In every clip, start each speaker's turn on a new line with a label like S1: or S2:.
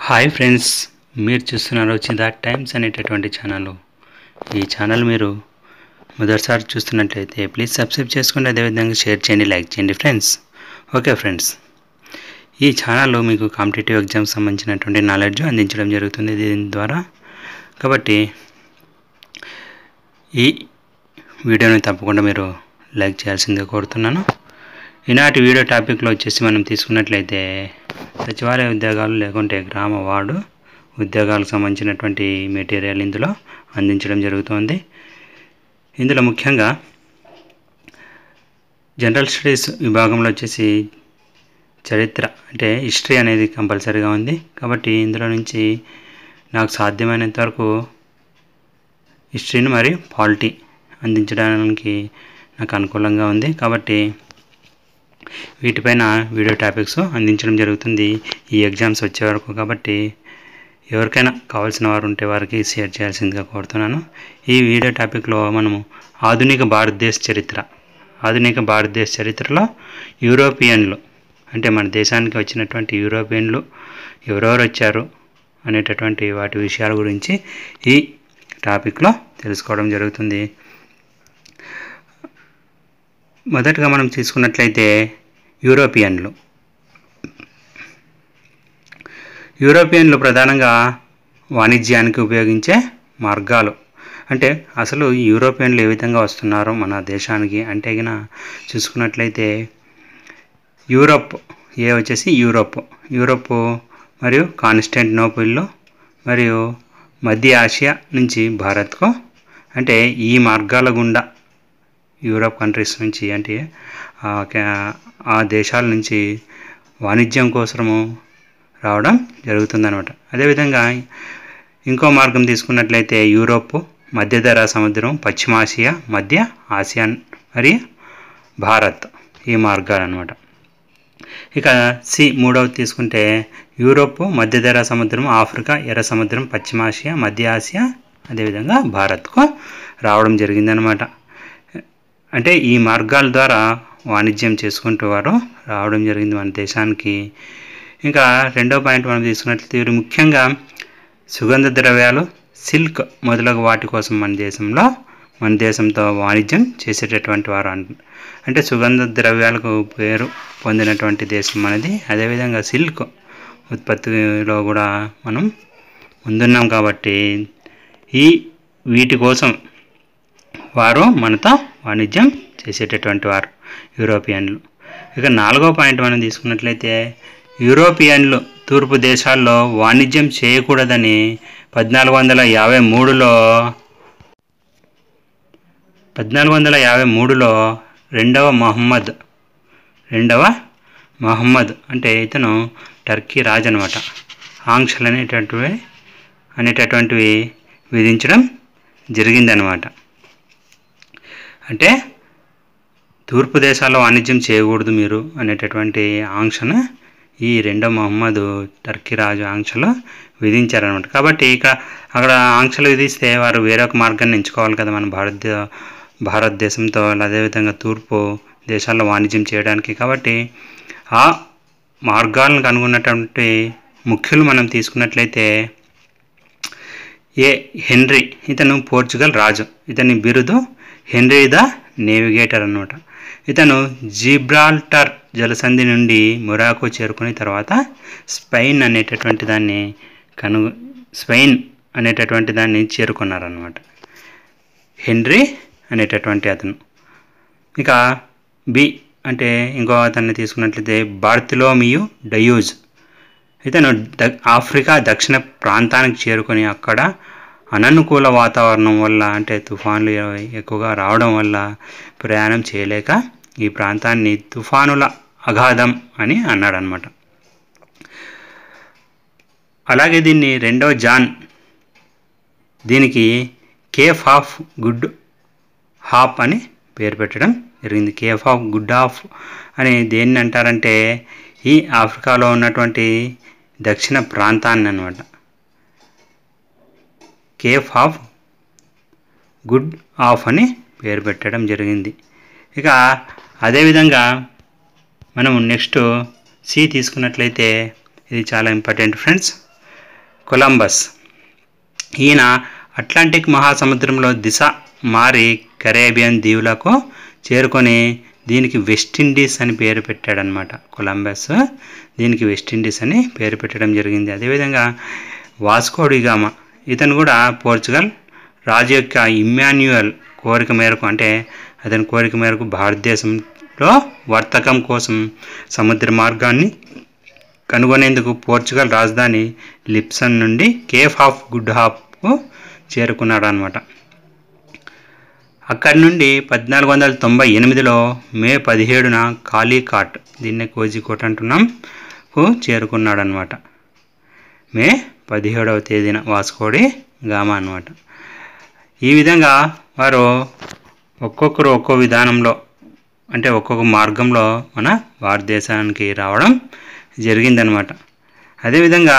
S1: hi friends మీరు చూస్తున్నారు Chida times అనేటటువంటి ఛానల్ ఈ ఛానల్ మీరు మొదటిసారి చూస్తున్నట్లయితే ప్లీజ్ సబ్స్క్రైబ్ చేసుకోండి అదేవిధంగా షేర్ చేయండి లైక్ చేయండి ఫ్రెండ్స్ ఓకే ఫ్రెండ్స్ ఈ ఛానల్లో మీకు కాంపిటేటివ్ ఎగ్జామ్స్ సంబంధించినటువంటి నాలెడ్జ్ అందించడం జరుగుతుంది దీని ద్వారా కాబట్టి ఈ వీడియోని తప్పకుండా మీరు లైక్ చేయాల్సిందిగా కోరుతున్నాను ఈనాటి వీడియో టాపిక్లో వచ్చేసి మనం తీసుకున్నట్లయితే సచివాలయ ఉద్యోగాలు లేకుంటే గ్రామ వార్డు ఉద్యోగాలకు సంబంధించినటువంటి మెటీరియల్ ఇందులో అందించడం జరుగుతోంది ఇందులో ముఖ్యంగా జనరల్ స్టడీస్ విభాగంలో వచ్చేసి చరిత్ర అంటే హిస్టరీ అనేది కంపల్సరీగా ఉంది కాబట్టి ఇందులో నుంచి నాకు సాధ్యమైనంత వరకు హిస్టరీని మరియు పాలిటీ అందించడానికి నాకు అనుకూలంగా ఉంది కాబట్టి వీటిపైన వీడియో టాపిక్స్ అందించడం జరుగుతుంది ఈ ఎగ్జామ్స్ వచ్చే వరకు కాబట్టి ఎవరికైనా కావాల్సిన వారు ఉంటే వారికి షేర్ చేయాల్సిందిగా కోరుతున్నాను ఈ వీడియో టాపిక్లో మనము ఆధునిక భారతదేశ చరిత్ర ఆధునిక భారతదేశ చరిత్రలో యూరోపియన్లు అంటే మన దేశానికి వచ్చినటువంటి యూరోపియన్లు ఎవరెవరు వచ్చారు అనేటటువంటి వాటి విషయాల గురించి ఈ టాపిక్లో తెలుసుకోవడం జరుగుతుంది మొదటగా మనం తీసుకున్నట్లయితే యూరోపియన్లు యూరోపియన్లు ప్రధానంగా వాణిజ్యానికి ఉపయోగించే మార్గాలు అంటే అసలు యూరోపియన్లు ఏ విధంగా వస్తున్నారో మన దేశానికి అంటే గిన చూసుకున్నట్లయితే యూరోప్ ఏ వచ్చేసి యూరోప్ యూరోప్ మరియు కాన్స్టాంటినోపిల్లో మరియు మధ్య ఆసియా నుంచి భారత్కు అంటే ఈ మార్గాల గుండా యూరోప్ కంట్రీస్ నుంచి అంటే ఆ దేశాల నుంచి వాణిజ్యం కోసము రావడం జరుగుతుందన్నమాట అదేవిధంగా ఇంకో మార్గం తీసుకున్నట్లయితే యూరోప్ మధ్యధరా సముద్రం పశ్చిమాసియా మధ్య ఆసియాన్ మరియు భారత్ ఈ మార్గాలు అనమాట ఇక సి మూడవది తీసుకుంటే యూరోప్ మధ్యధరా సముద్రం ఆఫ్రికా ఎర్ర సముద్రం పశ్చిమాసియా మధ్య ఆసియా అదేవిధంగా భారత్కు రావడం జరిగిందనమాట అంటే ఈ మార్గాల ద్వారా వాణిజ్యం చేసుకుంటూ వారు రావడం జరిగింది మన దేశానికి ఇంకా రెండో పాయింట్ మనం తీసుకున్నట్లయితే వీరు ముఖ్యంగా సుగంధ ద్రవ్యాలు సిల్క్ మొదలగు వాటి కోసం మన దేశంలో మన దేశంతో వాణిజ్యం చేసేటటువంటి వారు అంటే సుగంధ ద్రవ్యాలకు పేరు పొందినటువంటి దేశం మనది అదేవిధంగా సిల్క్ ఉత్పత్తిలో కూడా మనం ముందున్నాం కాబట్టి ఈ వీటి కోసం వారు మనతో వాణిజ్యం చేసేటటువంటి వారు యూరోపియన్లు ఇక నాలుగో పాయింట్ మనం తీసుకున్నట్లయితే యూరోపియన్లు తూర్పు దేశాల్లో వాణిజ్యం చేయకూడదని పద్నాలుగు వందల యాభై మూడులో పద్నాలుగు వందల యాభై మూడులో రెండవ మహమ్మద్ రెండవ మహమ్మద్ అంటే ఇతను టర్కీ రాజు అనమాట ఆంక్షలు అనేటటువంటివి అనేటటువంటివి విధించడం జరిగిందనమాట అంటే తూర్పు దేశాల్లో వాణిజ్యం చేయకూడదు మీరు అనేటటువంటి ఆంక్షను ఈ రెండో మహమ్మద్ టర్కీ రాజు ఆంక్షలు విధించారనమాట కాబట్టి ఇక అక్కడ ఆంక్షలు విధిస్తే వారు వేరొక మార్గాన్ని ఎంచుకోవాలి కదా మన భారత భారతదేశంతో అదేవిధంగా తూర్పు దేశాల్లో వాణిజ్యం చేయడానికి కాబట్టి ఆ మార్గాలను కనుగొన్నటువంటి ముఖ్యులు మనం తీసుకున్నట్లయితే ఏ హెన్రీ ఇతను పోర్చుగల్ రాజు ఇతని బిరుదు హెన్రీ ద నేవిగేటర్ అనమాట ఇతను జిబ్రాల్టర్ జలసంధి నుండి మొరాకో చేరుకుని తర్వాత స్పెయిన్ అనేటటువంటి దాన్ని కను స్పెయిన్ అనేటటువంటి దాన్ని చేరుకున్నారనమాట హెన్రీ అనేటటువంటి అతను ఇక బి అంటే ఇంకో అతన్ని తీసుకున్నట్లయితే బార్తిలోమియు డయూజ్ ఇతను ద ఆఫ్రికా దక్షిణ ప్రాంతానికి చేరుకొని అక్కడ అననుకూల వాతావరణం వల్ల అంటే తుఫాన్లు ఎక్కువగా రావడం వల్ల ప్రయాణం చేయలేక ఈ ప్రాంతాన్ని తుఫానుల అగాధం అని అన్నాడనమాట అలాగే దీన్ని రెండో జాన్ దీనికి కేఫ్ ఆఫ్ గుడ్ హాప్ అని పేరు పెట్టడం జరిగింది కేఫ్ ఆఫ్ గుడ్ హాఫ్ అని దేన్ని అంటారంటే ఈ ఆఫ్రికాలో ఉన్నటువంటి దక్షిణ ప్రాంతాన్ని అనమాట కేఫ్ ఆఫ్ గుడ్ ఆఫ్ అని పేరు పెట్టడం జరిగింది ఇక అదేవిధంగా మనం నెక్స్ట్ సి తీసుకున్నట్లయితే ఇది చాలా ఇంపార్టెంట్ ఫ్రెండ్స్ కొలంబస్ ఈయన అట్లాంటిక్ మహాసముద్రంలో దిశ మారి కరేబియన్ దీవులకు చేరుకొని దీనికి వెస్ట్ ఇండీస్ అని పేరు పెట్టాడనమాట కొలంబస్ దీనికి వెస్ట్ ఇండీస్ అని పేరు పెట్టడం జరిగింది అదేవిధంగా వాస్కోడిగామ ఇతను కూడా పోర్చుగల్ రాజు యొక్క ఇమ్మాన్యుయల్ కోరిక మేరకు అంటే అతని కోరిక మేరకు భారతదేశంలో వర్తకం కోసం సముద్ర మార్గాన్ని కనుగొనేందుకు పోర్చుగల్ రాజధాని లిప్సన్ నుండి కేఫ్ ఆఫ్ గుడ్ హాప్కు చేరుకున్నాడు అనమాట అక్కడి నుండి పద్నాలుగు వందల తొంభై ఎనిమిదిలో మే పదిహేడున కాళీకాట్ దీన్నే కోజికోట్ అంటున్నాం కు చేరుకున్నాడు అనమాట మే పదిహేడవ తేదీన వాస్కోడి గామా అనమాట ఈ విధంగా వారు ఒక్కొక్కరు ఒక్కో విధానంలో అంటే ఒక్కొక్క మార్గంలో మన భారతదేశానికి రావడం జరిగిందనమాట అదేవిధంగా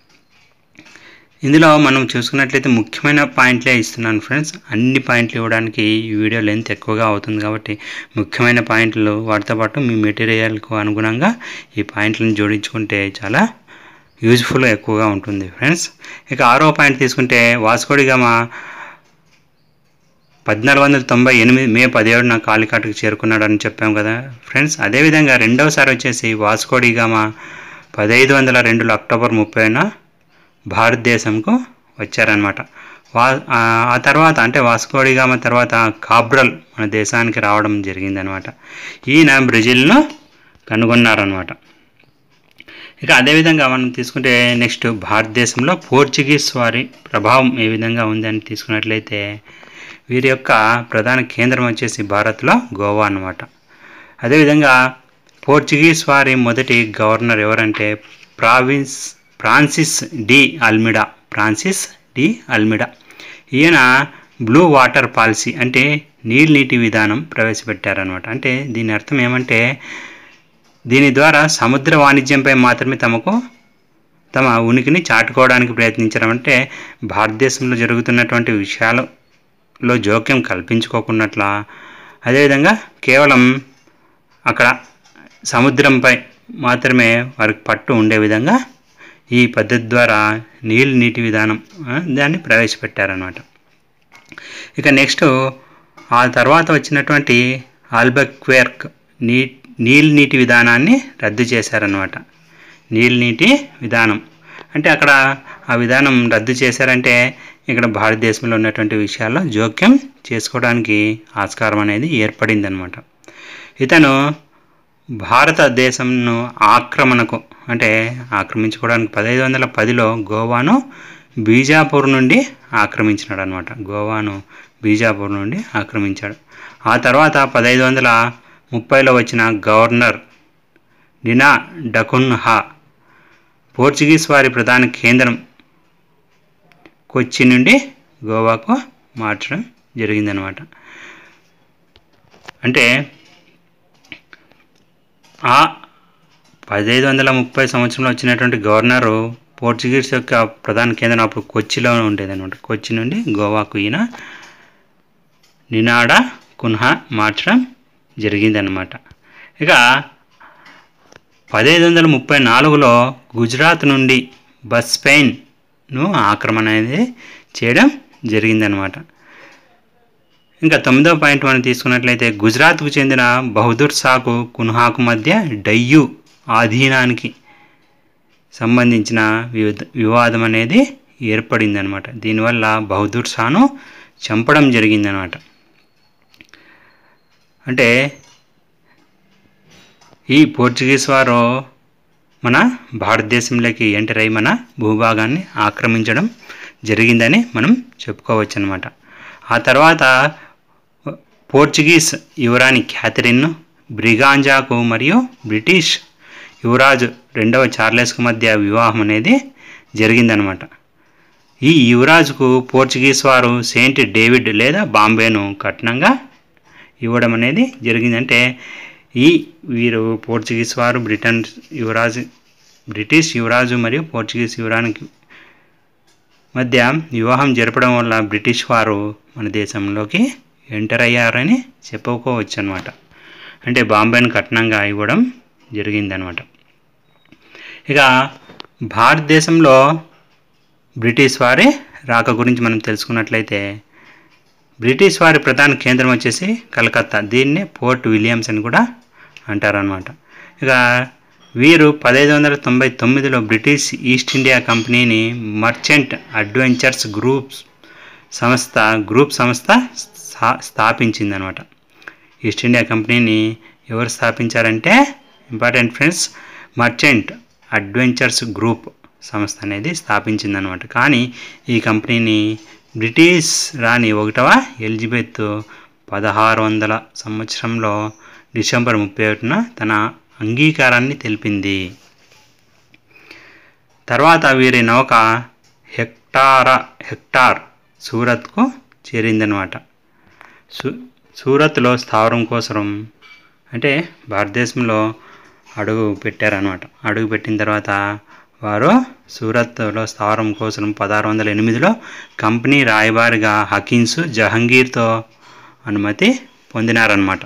S1: ఇందులో మనం చూసుకున్నట్లయితే ముఖ్యమైన పాయింట్లే ఇస్తున్నాను ఫ్రెండ్స్ అన్ని పాయింట్లు ఇవ్వడానికి ఈ వీడియో లెంత్ ఎక్కువగా అవుతుంది కాబట్టి ముఖ్యమైన పాయింట్లు వాటితో పాటు మీ మెటీరియల్కు అనుగుణంగా ఈ పాయింట్లను జోడించుకుంటే చాలా యూజ్ఫుల్ ఎక్కువగా ఉంటుంది ఫ్రెండ్స్ ఇక ఆరో పాయింట్ తీసుకుంటే వాస్కోడిగామా పద్నాలుగు వందల తొంభై ఎనిమిది మే పదిహేడున కాలికాటుకు చేరుకున్నాడని చెప్పాం కదా ఫ్రెండ్స్ అదేవిధంగా రెండవసారి వచ్చేసి వాస్కోడిగామా పదహైదు వందల రెండులో అక్టోబర్ ముప్పైన భారతదేశంకు వచ్చారనమాట వా ఆ తర్వాత అంటే వాస్కోడిగామ తర్వాత కాబ్రల్ మన దేశానికి రావడం జరిగిందనమాట ఈయన బ్రెజిల్ను కనుగొన్నారనమాట ఇక అదేవిధంగా మనం తీసుకుంటే నెక్స్ట్ భారతదేశంలో పోర్చుగీస్ వారి ప్రభావం ఏ విధంగా ఉందని తీసుకున్నట్లయితే వీరి యొక్క ప్రధాన కేంద్రం వచ్చేసి భారత్లో గోవా అన్నమాట అదేవిధంగా పోర్చుగీస్ వారి మొదటి గవర్నర్ ఎవరంటే province Francis de Almeida Francis de Almeida ఈయన బ్లూ వాటర్ పాలసీ అంటే నీటి విధానం ప్రవేశపెట్టారనమాట అంటే దీని అర్థం ఏమంటే దీని ద్వారా సముద్ర వాణిజ్యంపై మాత్రమే తమకు తమ ఉనికిని చాటుకోవడానికి ప్రయత్నించడం అంటే భారతదేశంలో జరుగుతున్నటువంటి విషయాలలో జోక్యం కల్పించుకోకున్నట్ల అదేవిధంగా కేవలం అక్కడ సముద్రంపై మాత్రమే వారికి పట్టు ఉండే విధంగా ఈ పద్ధతి ద్వారా నీళ్ళు నీటి విధానం ఆ, దాన్ని ప్రవేశపెట్టారనమాట ఇక నెక్స్ట్ ఆ తర్వాత వచ్చినటువంటి ఆల్బక్వేర్క్ నీ నీళ్ళు నీటి విధానాన్ని రద్దు చేశారనమాట నీళ్ళు నీటి విధానం అంటే అక్కడ ఆ విధానం రద్దు చేశారంటే ఇక్కడ భారతదేశంలో ఉన్నటువంటి విషయాల్లో జోక్యం చేసుకోవడానికి ఆస్కారం అనేది ఏర్పడిందనమాట ఇతను భారతదేశంను ఆక్రమణకు అంటే ఆక్రమించుకోవడానికి పదహైదు వందల పదిలో గోవాను బీజాపూర్ నుండి ఆక్రమించినాడు అనమాట గోవాను బీజాపూర్ నుండి ఆక్రమించాడు ఆ తర్వాత పదహైదు వందల ముప్పైలో వచ్చిన గవర్నర్ నినా డకున్హా పోర్చుగీస్ వారి ప్రధాన కేంద్రం కొచ్చి నుండి గోవాకు మార్చడం జరిగిందనమాట అంటే ఆ పదిహేదు వందల ముప్పై సంవత్సరంలో వచ్చినటువంటి గవర్నరు పోర్చుగీస్ యొక్క ప్రధాన కేంద్రం అప్పుడు కొచ్చిలో ఉండేదన్నమాట కొచ్చి నుండి గోవాకు ఈయన నినాడా కున్హా మార్చడం జరిగిందనమాట ఇక పదిహేదు వందల ముప్పై నాలుగులో గుజరాత్ నుండి బస్పెయిన్ను ఆక్రమణ అనేది చేయడం జరిగిందనమాట ఇంకా తొమ్మిదవ పాయింట్ మనం తీసుకున్నట్లయితే గుజరాత్కు చెందిన బహదూర్ షాకు కున్హాకు మధ్య డయ్యు ఆధీనానికి సంబంధించిన వివిధ వివాదం అనేది ఏర్పడిందనమాట దీనివల్ల బహదూర్ షాను చంపడం జరిగిందనమాట అంటే ఈ పోర్చుగీస్ వారు మన భారతదేశంలోకి ఎంటర్ అయి మన భూభాగాన్ని ఆక్రమించడం జరిగిందని మనం చెప్పుకోవచ్చు అనమాట ఆ తర్వాత పోర్చుగీస్ యువరాణి క్యాథరిన్ బ్రిగాంజాకు మరియు బ్రిటిష్ యువరాజు రెండవ చార్లెస్కు మధ్య వివాహం అనేది జరిగిందనమాట ఈ యువరాజుకు పోర్చుగీస్ వారు సెయింట్ డేవిడ్ లేదా బాంబేను కట్నంగా ఇవ్వడం అనేది జరిగిందంటే ఈ వీరు పోర్చుగీస్ వారు బ్రిటన్ యువరాజు బ్రిటిష్ యువరాజు మరియు పోర్చుగీస్ యువరానికి మధ్య వివాహం జరపడం వల్ల బ్రిటిష్ వారు మన దేశంలోకి ఎంటర్ అయ్యారని చెప్పుకోవచ్చు అనమాట అంటే బాంబేను కట్నంగా ఇవ్వడం జరిగిందనమాట ఇక భారతదేశంలో బ్రిటిష్ వారి రాక గురించి మనం తెలుసుకున్నట్లయితే బ్రిటిష్ వారి ప్రధాన కేంద్రం వచ్చేసి కలకత్తా దీన్నే పోర్ట్ విలియమ్స్ అని కూడా అంటారనమాట ఇక వీరు పదహైదు వందల తొంభై తొమ్మిదిలో బ్రిటిష్ ఈస్ట్ ఇండియా కంపెనీని మర్చెంట్ అడ్వెంచర్స్ గ్రూప్స్ సంస్థ గ్రూప్ సంస్థ స్థా స్థాపించిందనమాట ఈస్ట్ ఇండియా కంపెనీని ఎవరు స్థాపించారంటే important friends merchant adventures group సంస్థ అనేది స్థాపించిందనమాట కానీ ఈ కంపెనీని బ్రిటిష్ రాణి ఒకటవ ఎలిజబెత్ పదహారు వందల సంవత్సరంలో డిసెంబర్ ముప్పై ఒకటిన తన అంగీకారాన్ని తెలిపింది తర్వాత వీరి నౌక హెక్టారా హెక్టార్ సూరత్కు చేరిందనమాట సూ సూరత్లో స్థావరం కోసం అంటే భారతదేశంలో అడుగు పెట్టారనమాట అడుగు పెట్టిన తర్వాత వారు సూరత్లో స్థావరం కోసం పదహారు వందల ఎనిమిదిలో కంపెనీ రాయబారిగా హకీన్స్ జహంగీర్తో అనుమతి పొందినారనమాట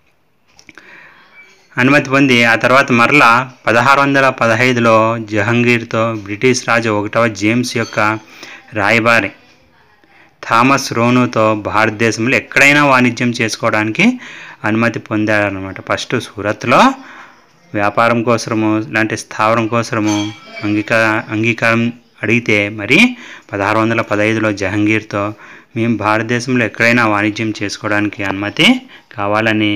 S1: అనుమతి పొంది ఆ తర్వాత మరలా పదహారు వందల పదహైదులో జహంగీర్తో బ్రిటిష్ రాజు ఒకటవ జేమ్స్ యొక్క రాయబారి థామస్ రోనుతో భారతదేశంలో ఎక్కడైనా వాణిజ్యం చేసుకోవడానికి అనుమతి పొందారనమాట ఫస్ట్ సూరత్లో వ్యాపారం కోసము ఇలాంటి స్థావరం కోసము అంగీకార అంగీకారం అడిగితే మరి పదహారు వందల పదహైదులో జహంగీర్తో మేము భారతదేశంలో ఎక్కడైనా వాణిజ్యం చేసుకోవడానికి అనుమతి కావాలని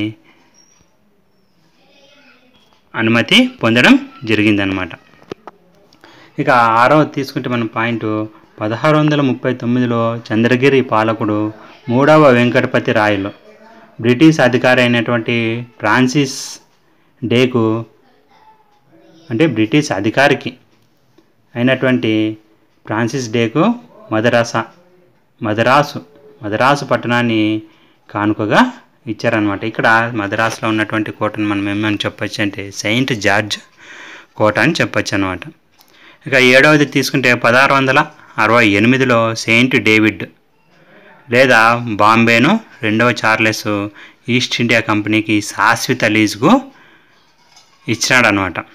S1: అనుమతి పొందడం జరిగిందనమాట ఇక ఆరో తీసుకుంటే మన పాయింట్ పదహారు వందల ముప్పై తొమ్మిదిలో చంద్రగిరి పాలకుడు మూడవ వెంకటపతి రాయలు బ్రిటిష్ అధికారి అయినటువంటి ఫ్రాన్సిస్ డేకు అంటే బ్రిటిష్ అధికారికి అయినటువంటి ఫ్రాన్సిస్ డేకు మదరాస మదరాసు మదరాసు పట్టణాన్ని కానుకగా ఇచ్చారనమాట ఇక్కడ మద్రాసులో ఉన్నటువంటి కోటను మనం ఏమని చెప్పొచ్చు అంటే సెయింట్ జార్జ్ కోట అని చెప్పొచ్చు అనమాట ఇక ఏడవది తీసుకుంటే పదహారు వందల అరవై ఎనిమిదిలో సెయింట్ డేవిడ్ లేదా బాంబేను రెండవ చార్లెస్ ఈస్ట్ ఇండియా కంపెనీకి శాశ్వత లీజుకు ఇచ్చినాడనమాట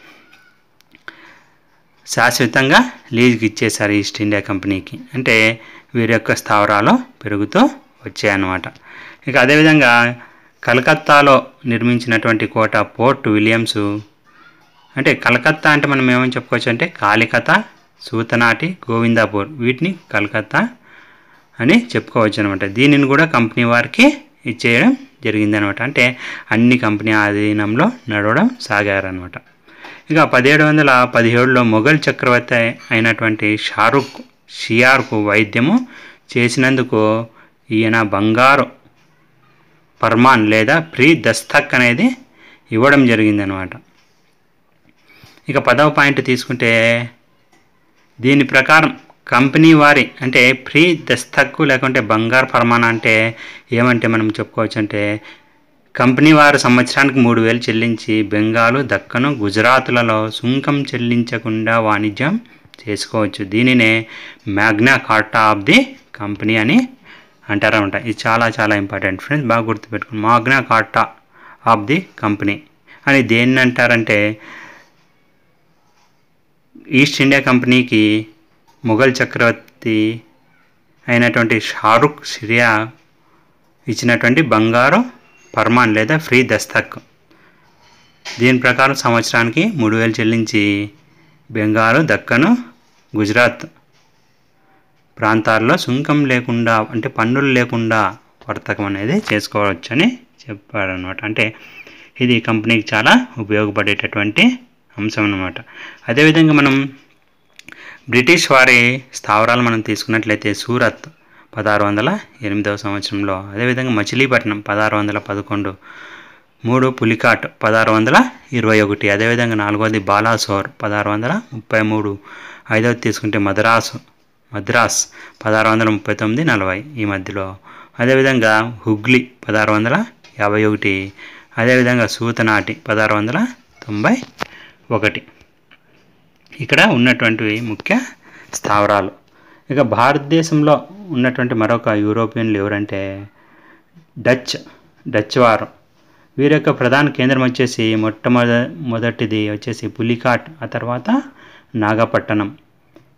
S1: శాశ్వతంగా లీజుకి ఇచ్చేశారు ఈస్ట్ ఇండియా కంపెనీకి అంటే వీరి యొక్క స్థావరాలు పెరుగుతూ వచ్చాయన్నమాట ఇక అదేవిధంగా కలకత్తాలో నిర్మించినటువంటి కోట పోర్ట్ విలియమ్స్ అంటే కలకత్తా అంటే మనం ఏమని చెప్పుకోవచ్చు అంటే కాలికత సూతనాటి గోవిందాపూర్ వీటిని కలకత్తా అని చెప్పుకోవచ్చు అనమాట దీనిని కూడా కంపెనీ వారికి ఇచ్చేయడం జరిగిందనమాట అంటే అన్ని కంపెనీ ఆధీనంలో నడవడం సాగారనమాట ఇక పదిహేడు వందల పదిహేడులో మొఘల్ చక్రవర్తి అయినటువంటి షారుఖ్ షియార్కు వైద్యము చేసినందుకు ఈయన బంగారు ఫర్మాన్ లేదా ప్రీ దస్తక్ అనేది ఇవ్వడం జరిగిందనమాట ఇక పదవ పాయింట్ తీసుకుంటే దీని ప్రకారం కంపెనీ వారి అంటే ప్రీ దస్తక్కు లేకుంటే బంగారు ఫర్మాన్ అంటే ఏమంటే మనం చెప్పుకోవచ్చు అంటే కంపెనీ వారు సంవత్సరానికి మూడు వేలు చెల్లించి బెంగాలు దక్కను గుజరాత్లలో సుంకం చెల్లించకుండా వాణిజ్యం చేసుకోవచ్చు దీనినే Magna Carta of the company అని అంటారనమాట ఇది చాలా చాలా ఇంపార్టెంట్ ఫ్రెండ్స్ బాగా గుర్తుపెట్టుకుని Magna Carta of the company అని దేన్ని అంటారంటే ఈస్ట్ ఇండియా కంపెనీకి మొఘల్ చక్రవర్తి అయినటువంటి షారుఖ్ సిరియా ఇచ్చినటువంటి బంగారు ఫర్మాన్ లేదా ఫ్రీ దస్తక్ దీని ప్రకారం సంవత్సరానికి మూడు వేలు చెల్లించి బెంగాలు దక్కను గుజరాత్ ప్రాంతాల్లో సుంకం లేకుండా అంటే పన్నులు లేకుండా వర్తకం అనేది చేసుకోవచ్చని చెప్పారనమాట అంటే ఇది కంపెనీకి చాలా ఉపయోగపడేటటువంటి అంశం అన్నమాట అదేవిధంగా మనం బ్రిటిష్ వారి స్థావరాలు మనం తీసుకున్నట్లయితే సూరత్ పదహారు వందల ఎనిమిదవ సంవత్సరంలో అదేవిధంగా మచిలీపట్నం పదహారు వందల పదకొండు మూడు పులికాట్ పదహారు వందల ఇరవై ఒకటి అదేవిధంగా నాలుగవది బాలాసోర్ పదహారు వందల ముప్పై మూడు ఐదవది తీసుకుంటే మద్రాసు మద్రాస్ పదహారు వందల ముప్పై తొమ్మిది నలభై ఈ మధ్యలో అదేవిధంగా హుగ్లీ పదహారు వందల యాభై ఒకటి అదేవిధంగా సూతనాటి పదహారు వందల తొంభై ఒకటి ఇక్కడ ఉన్నటువంటివి ముఖ్య స్థావరాలు ఇక భారతదేశంలో ఉన్నటువంటి మరొక యూరోపియన్లు ఎవరంటే డచ్ డచ్ వారు వీరి యొక్క ప్రధాన కేంద్రం వచ్చేసి మొట్టమొద మొదటిది వచ్చేసి పులికాట్ ఆ తర్వాత నాగపట్టణం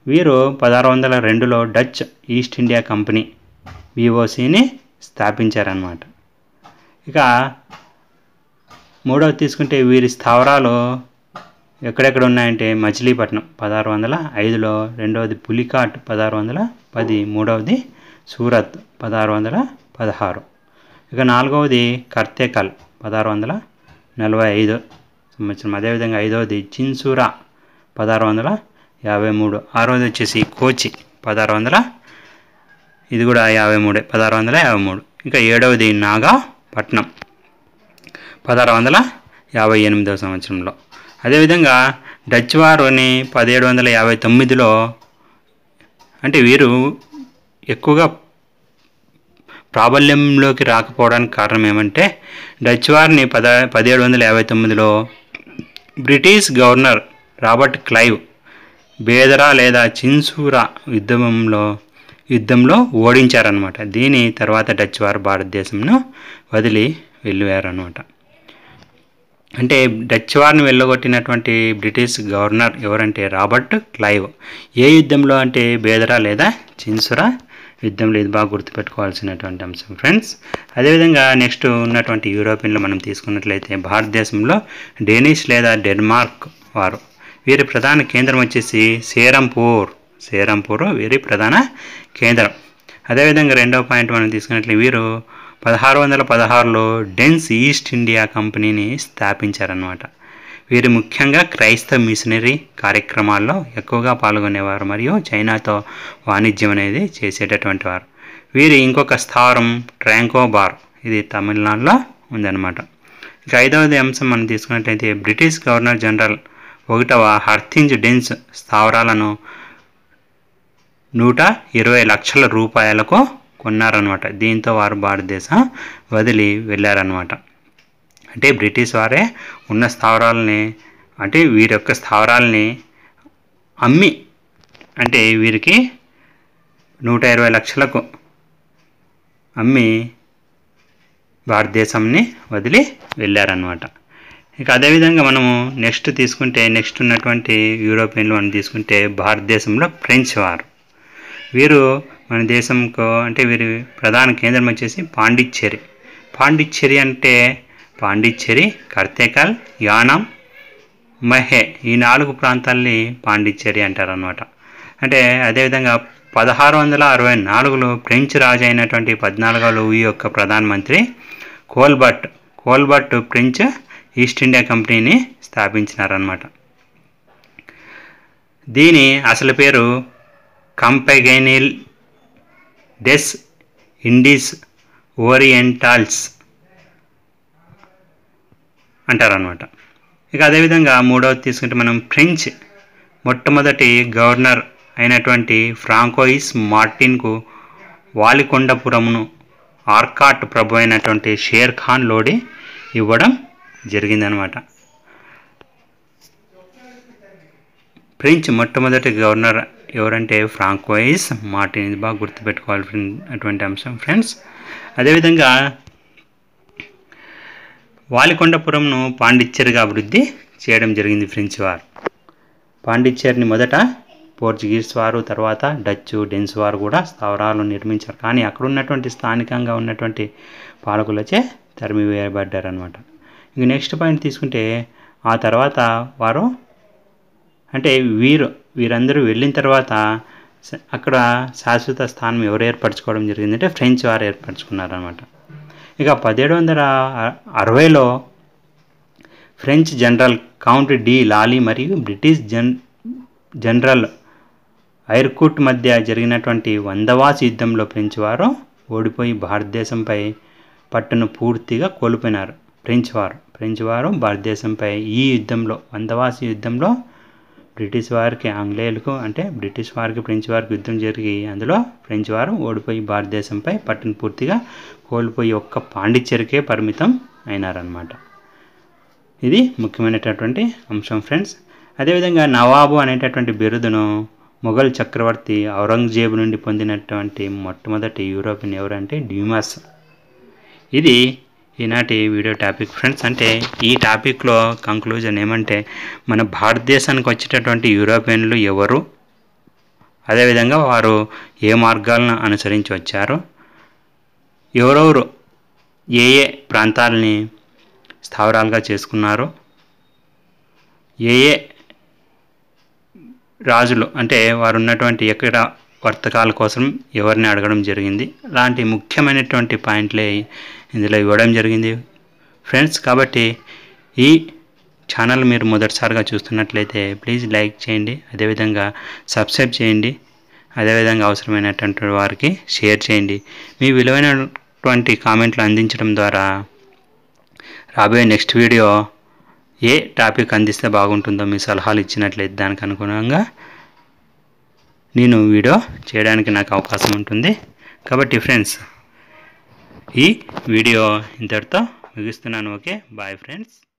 S1: వీరు పదహారు వందల రెండులో డచ్ ఈస్ట్ ఇండియా కంపెనీ విఓసిని స్థాపించారన్నమాట ఇక మూడవది తీసుకుంటే వీరి స్థావరాలు ఎక్కడెక్కడ ఉన్నాయంటే మచిలీపట్నం పదహారు వందల ఐదులో రెండవది పులికాట్ పదహారు వందల పది మూడవది సూరత్ పదహారు వందల పదహారు ఇక నాలుగవది కర్తేకల్ పదహారు వందల నలభై ఐదు సంవత్సరం అదేవిధంగా ఐదవది చిన్సూరా పదహారు వందల యాభై మూడు ఆరవది వచ్చేసి కోచి పదహారు వందల ఇది కూడా యాభై మూడే పదహారు వందల యాభై మూడు ఇంకా ఏడవది నాగాపట్నం పదహారు వందల యాభై ఎనిమిదవ సంవత్సరంలో అదేవిధంగా డచ్ వారుని పదిహేడు వందల యాభై తొమ్మిదిలో అంటే వీరు ఎక్కువగా ప్రాబల్యంలోకి రాకపోవడానికి కారణం ఏమంటే డచ్ వారిని పద పదిహేడు వందల యాభై తొమ్మిదిలో British governor Robert Clive Bedara లేదా చిన్సూరా యుద్ధంలో యుద్ధంలో ఓడించారనమాట దీని తర్వాత డచ్ వారు భారతదేశంను వదిలి వెళ్ళిపోయారనమాట అంటే డచ్ వారిని వెళ్ళగొట్టినటువంటి బ్రిటిష్ గవర్నర్ ఎవరంటే రాబర్ట్ క్లైవ్ ఏ యుద్ధంలో అంటే బేదరా లేదా చిన్సురా యుద్ధంలో ఇది బాగా గుర్తుపెట్టుకోవాల్సినటువంటి అంశం ఫ్రెండ్స్ అదేవిధంగా నెక్స్ట్ ఉన్నటువంటి యూరోపియన్లు మనం తీసుకున్నట్లయితే భారతదేశంలో డేనిష్ లేదా డెన్మార్క్ వారు వీరి ప్రధాన కేంద్రం వచ్చేసి సేరంపూర్ సేరంపూర్ వీరి ప్రధాన కేంద్రం అదేవిధంగా రెండవ పాయింట్ మనం తీసుకున్నట్లయితే వీరు పదహారు వందల పదహారులో డెన్స్ ఈస్ట్ ఇండియా కంపెనీని స్థాపించారన్నమాట వీరు ముఖ్యంగా క్రైస్తవ మిషనరీ కార్యక్రమాల్లో ఎక్కువగా పాల్గొనేవారు మరియు చైనాతో వాణిజ్యం అనేది చేసేటటువంటి వారు వీరి ఇంకొక స్థావరం ట్రాంకోబార్ ఇది తమిళనాడులో ఉందన్నమాట ఇక ఐదవది అంశం మనం తీసుకున్నట్లయితే బ్రిటిష్ గవర్నర్ జనరల్ ఒకటవ హర్థింజ్ డెన్స్ స్థావరాలను నూట ఇరవై లక్షల రూపాయలకు కొన్నారనమాట దీంతో వారు భారతదేశం వదిలి వెళ్ళారనమాట అంటే బ్రిటిష్ వారే ఉన్న స్థావరాలని అంటే వీరి యొక్క స్థావరాలని అమ్మి అంటే వీరికి నూట ఇరవై లక్షలకు అమ్మి భారతదేశంని వదిలి వెళ్ళారనమాట ఇక అదేవిధంగా మనము నెక్స్ట్ తీసుకుంటే నెక్స్ట్ ఉన్నటువంటి యూరోపియన్లు మనం తీసుకుంటే భారతదేశంలో ఫ్రెంచ్ వారు వీరు మన దేశంకు అంటే వీరి ప్రధాన కేంద్రం వచ్చేసి పాండిచ్చేరి పాండిచ్చేరి అంటే పాండిచ్చేరి కర్తేకల్ యానం మహే ఈ నాలుగు ప్రాంతాల్ని పాండిచ్చేరి అంటారనమాట అంటే అదేవిధంగా పదహారు వందల అరవై నాలుగులో ఫ్రెంచ్ రాజు అయినటువంటి పద్నాలుగవ లూయి యొక్క ప్రధానమంత్రి Colbert Colbert French East India కంపెనీని స్థాపించినారనమాట దీని అసలు పేరు కంపెగైనిల్ డెస్ ఇండీస్ ఓరియంటాల్స్ అంటారనమాట ఇక అదేవిధంగా మూడవది తీసుకుంటే మనం ఫ్రెంచ్ మొట్టమొదటి గవర్నర్ అయినటువంటి ఫ్రాంకోయిస్ మార్టిన్కు వాలికొండపురమును ఆర్కాట్ ప్రభు అయినటువంటి షేర్ ఖాన్ లోడి ఇవ్వడం జరిగిందనమాట ఫ్రెంచ్ మొట్టమొదటి గవర్నర్ ఎవరంటే ఫ్రాంకోయిస్ మార్టిన్ ఇది బాగా గుర్తుపెట్టుకోవాల్సినటువంటి అంశం ఫ్రెండ్స్ అదేవిధంగా వాలికొండపురంను పాండిచ్చేరిగా అభివృద్ధి చేయడం జరిగింది ఫ్రెంచ్ వారు పాండిచ్చేరిని మొదట పోర్చుగీస్ వారు తర్వాత డచ్ డెన్స్ వారు కూడా స్థావరాలు నిర్మించారు కానీ అక్కడ ఉన్నటువంటి స్థానికంగా ఉన్నటువంటి పాలకులచే తరిమి వేయబడ్డారనమాట ఇంక నెక్స్ట్ పాయింట్ తీసుకుంటే ఆ తర్వాత వారు అంటే వీరు వీరందరూ వెళ్ళిన తర్వాత స- అక్కడ శాశ్వత స్థానం ఎవరు ఏర్పరచుకోవడం జరిగిందంటే ఫ్రెంచ్ వారు ఏర్పరచుకున్నారనమాట ఇక పదిహేడు వందల అ- అరవైలో ఫ్రెంచ్ జనరల్ కౌంట్ డి లాలీ మరియు బ్రిటిష్ జన్ జనరల్ ఐర్కుట్ మధ్య జరిగినటువంటి వందవాసి యుద్ధంలో ఫ్రెంచ్ వారు ఓడిపోయి భారతదేశంపై పట్టును పూర్తిగా కోల్పోయినారు ఫ్రెంచ్ వారు ఫ్రెంచ్ వారు భారతదేశంపై ఈ యుద్ధంలో వందవాసి యుద్ధంలో బ్రిటిష్ వారికి ఆంగ్లేయులకు అంటే బ్రిటిష్ వారికి ఫ్రెంచ్ వారికి యుద్ధం జరిగి అందులో ఫ్రెంచ్ వారు ఓడిపోయి భారతదేశంపై పట్టును పూర్తిగా కోల్పోయి ఒక్క పాండిచ్చేరికే పరిమితం అయినారనమాట ఇది ముఖ్యమైనటువంటి అంశం ఫ్రెండ్స్ అదేవిధంగా నవాబు అనేటటువంటి బిరుదును మొఘల్ చక్రవర్తి ఔరంగజేబు నుండి పొందినటువంటి మొట్టమొదటి యూరోపియన్ ఎవరంటే డ్యూమస్ ఇది ఈనాటి వీడియో టాపిక్ ఫ్రెండ్స్ అంటే ఈ టాపిక్లో కంక్లూజన్ ఏమంటే మన భారతదేశానికి వచ్చేటటువంటి యూరోపియన్లు ఎవరు అదేవిధంగా వారు ఏ మార్గాలను అనుసరించి వచ్చారు ఎవరెవరు ఏ ఏ ప్రాంతాలని స్థావరాలుగా చేసుకున్నారు ఏ ఏ రాజులు అంటే వారు ఉన్నటువంటి ఎక్కడ వర్తకాల కోసం ఎవరిని అడగడం జరిగింది లాంటి ముఖ్యమైనటువంటి పాయింట్లే ఇందులో ఇవ్వడం జరిగింది ఫ్రెండ్స్ కాబట్టి ఈ ఛానల్ మీరు మొదటిసారిగా చూస్తున్నట్లయితే ప్లీజ్ లైక్ చేయండి అదేవిధంగా సబ్స్క్రైబ్ చేయండి అదేవిధంగా అవసరమైనటువంటి వారికి షేర్ చేయండి మీ విలువైనటువంటి కామెంట్లు అందించడం ద్వారా రాబోయే నెక్స్ట్ వీడియో ఏ టాపిక్ అందిస్తే బాగుంటుందో మీ సలహాలు ఇచ్చినట్లయితే దానికి అనుగుణంగా నేను వీడియో చేయడానికి నాకు అవకాశం ఉంటుంది కాబట్టి ఫ్రెండ్స్ ఈ వీడియో ఇంతటితో ముగిస్తున్నాను ఓకే బాయ్ ఫ్రెండ్స్